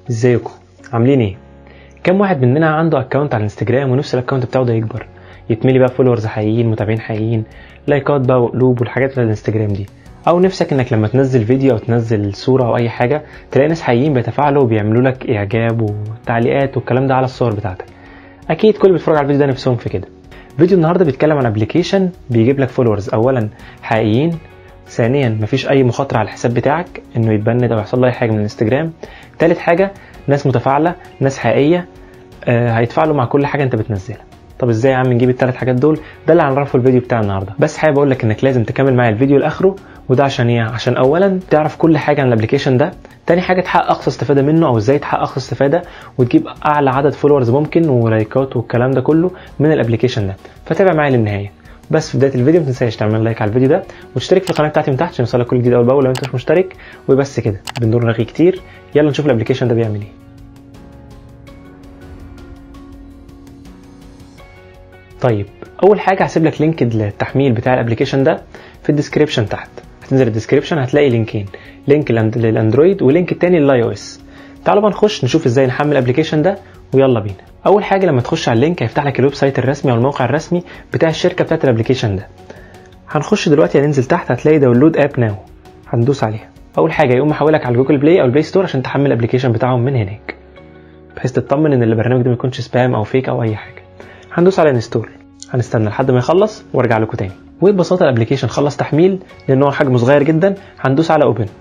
ازيكم عاملين ايه كم واحد مننا عنده اكونت على الانستجرام ونفس الاكونت بتاعه ده يكبر يتملي بقى فولورز حقيقيين متابعين حقيقيين لايكات بقى وقلوب والحاجات بتاعت الانستجرام دي او نفسك انك لما تنزل فيديو او تنزل صوره او اي حاجه تلاقي ناس حقيقيين بيتفاعلوا وبيعملوا لك اعجاب وتعليقات والكلام ده على الصور بتاعتك اكيد كل اللي بيتفرج على الفيديو ده نفسهم في كده فيديو النهارده بيتكلم عن ابلكيشن بيجيب لك فولورز اولا حقيقيين ثانيا مفيش اي مخاطره على الحساب بتاعك انه يتبند او يحصل له اي حاجه من الانستجرام تالت حاجه ناس متفاعله ناس حقيقيه آه هيتفاعلوا مع كل حاجه انت بتنزلها طب ازاي يا عم نجيب الثلاث حاجات دول ده اللي هنعرفه الفيديو بتاع النهارده بس حابب اقول لك انك لازم تكمل معايا الفيديو لاخره وده عشان ايه عشان اولا تعرف كل حاجه عن الابلكيشن ده تاني حاجه تحقق اقصى استفاده منه او ازاي تحقق اقصى استفاده وتجيب اعلى عدد فولورز ممكن ولايكات والكلام ده كله من الابلكيشن ده فتابع معايا للنهايه بس في بدايه الفيديو ما تنساش تعمل لايك على الفيديو ده وتشترك في القناه بتاعتي من تحت عشان يوصلك كل جديد اول باول لو انت مش مشترك وبس كده بندور رغي كتير يلا نشوف الابلكيشن ده بيعمل ايه طيب اول حاجه هسيب لك لينك للتحميل بتاع الابلكيشن ده في الديسكريبشن تحت هتنزل الديسكريبشن هتلاقي لينكين لينك للاندرويد ولينك التاني للاي او اس تعالوا بقى نخش نشوف ازاي نحمل الابلكيشن ده ويلا بينا اول حاجه لما تخش على اللينك هيفتح لك الويب سايت الرسمي او الموقع الرسمي بتاع الشركه بتاعت الابلكيشن ده هنخش دلوقتي هننزل تحت هتلاقي داونلود اب ناو هندوس عليها اول حاجه يقوم محولك على جوجل بلاي او البلاي ستور عشان تحمل الابلكيشن بتاعهم من هناك بحيث تطمن ان البرنامج ده ما يكونش سبام او فيك او اي حاجه هندوس على انستول هنستنى لحد ما يخلص وارجع لكم تاني وببساطه الابلكيشن خلص تحميل لان هو حجمه صغير جدا هندوس على اوبن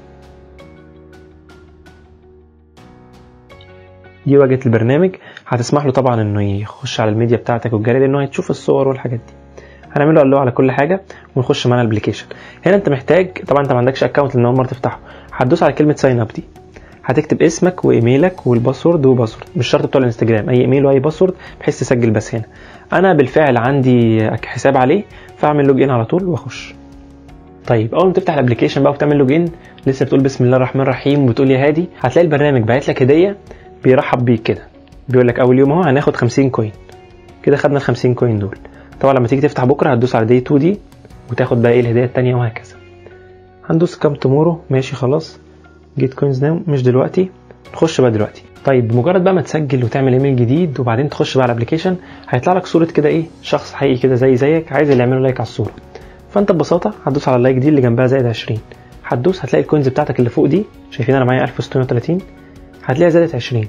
دي واجهه البرنامج هتسمح له طبعا انه يخش على الميديا بتاعتك والجاليري انه هتشوف الصور والحاجات دي هنعمله له على كل حاجه ونخش معانا الابلكيشن هنا انت محتاج طبعا انت ما عندكش اكونت لان اول مره تفتحه هتدوس على كلمه ساين اب دي هتكتب اسمك وايميلك والباسورد وباسورد مش شرط بتوع الانستجرام اي ايميل واي باسورد بحيث تسجل بس هنا انا بالفعل عندي حساب عليه فاعمل لوج ان على طول واخش طيب اول ما تفتح الابلكيشن بقى وتعمل لوج ان لسه بتقول بسم الله الرحمن الرحيم وبتقول يا هادي هتلاقي البرنامج باعت لك هديه بيرحب بيك كده بيقول لك اول يوم اهو هناخد 50 كوين كده خدنا ال 50 كوين دول طبعا لما تيجي تفتح بكره هتدوس على دي 2 دي وتاخد بقى ايه الهديه الثانيه وهكذا هندوس كام تومورو ماشي خلاص جيت كوينز ناو مش دلوقتي نخش بقى دلوقتي طيب بمجرد بقى ما تسجل وتعمل ايميل جديد وبعدين تخش بقى على الابلكيشن هيطلع لك صوره كده ايه شخص حقيقي كده زي زيك عايز اللي يعمل لايك على الصوره فانت ببساطه هتدوس على اللايك دي اللي جنبها زائد 20 هتدوس هتلاقي الكوينز بتاعتك اللي فوق دي شايفين انا معايا 1630 هتلاقيها زادت 20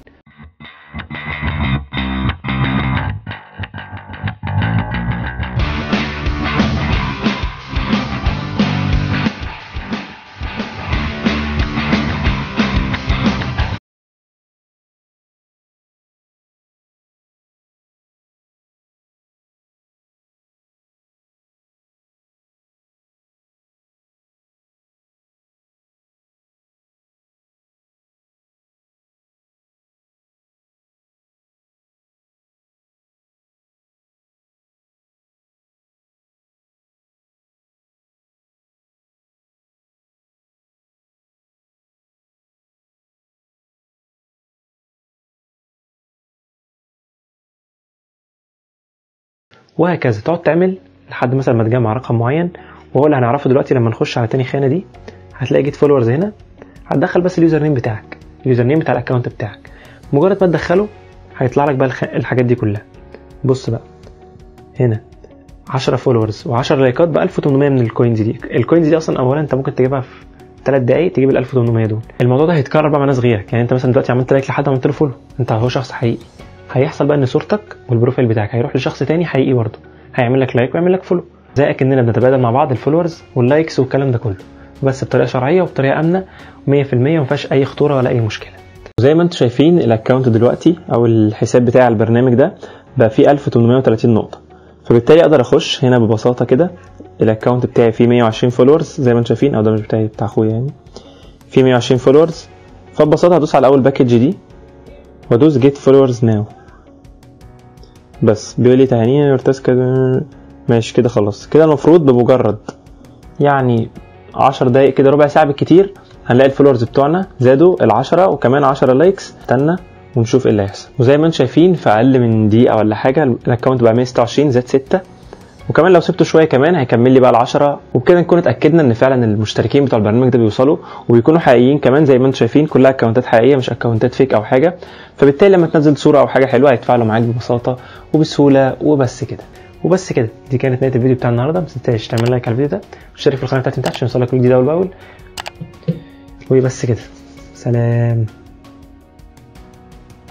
وهكذا تقعد تعمل لحد مثلا ما تجمع رقم معين وهو اللي هنعرفه دلوقتي لما نخش على تاني خانه دي هتلاقي جيت فولورز هنا هتدخل بس اليوزر نيم بتاعك اليوزر نيم بتاع الاكونت بتاعك مجرد ما تدخله هيطلع لك بقى الحاجات دي كلها بص بقى هنا 10 فولورز و10 لايكات ب 1800 من الكوينز دي الكوينز دي اصلا اولا انت ممكن تجيبها في 3 دقايق تجيب ال 1800 دول الموضوع ده هيتكرر بقى مع ناس غيرك يعني انت مثلا دلوقتي عملت لايك لحد عملت له فولو انت هو شخص حقيقي هيحصل بقى ان صورتك والبروفايل بتاعك هيروح لشخص تاني حقيقي برضه هيعمل لك لايك ويعمل لك فولو زي اكننا بنتبادل مع بعض الفولورز واللايكس والكلام ده كله بس بطريقه شرعيه وبطريقه امنه 100% وما فيهاش اي خطوره ولا اي مشكله زي ما انتم شايفين الاكونت دلوقتي او الحساب بتاع البرنامج ده بقى فيه 1830 نقطه فبالتالي اقدر اخش هنا ببساطه كده الاكونت بتاعي فيه 120 فولورز زي ما انتم شايفين او ده مش بتاعي بتاع اخويا يعني فيه 120 فولورز فببساطه هدوس على اول باكج دي وادوس جيت فولورز ناو بس بيقول لي تهانينا يور تاسك ماشي كده خلاص كده المفروض بمجرد يعني 10 دقايق كده ربع ساعه بالكتير هنلاقي الفولورز بتوعنا زادوا ال10 وكمان 10 لايكس استنى ونشوف ايه اللي هيحصل وزي ما انتم شايفين في اقل من دقيقه ولا حاجه الاكونت بقى 126 زاد 6 وكمان لو سبته شويه كمان هيكمل لي بقى العشرة وبكده نكون اتاكدنا ان فعلا المشتركين بتوع البرنامج ده بيوصلوا وبيكونوا حقيقيين كمان زي ما انتم شايفين كلها اكونتات حقيقيه مش اكونتات فيك او حاجه فبالتالي لما تنزل صوره او حاجه حلوه هيتفاعلوا معاك ببساطه وبسهوله وبس كده وبس كده دي كانت نهايه الفيديو بتاع النهارده ما تنساش تعمل لايك على الفيديو ده وتشترك في القناه بتاعتي من تحت عشان يوصلك كل جديد اول باول وبس كده سلام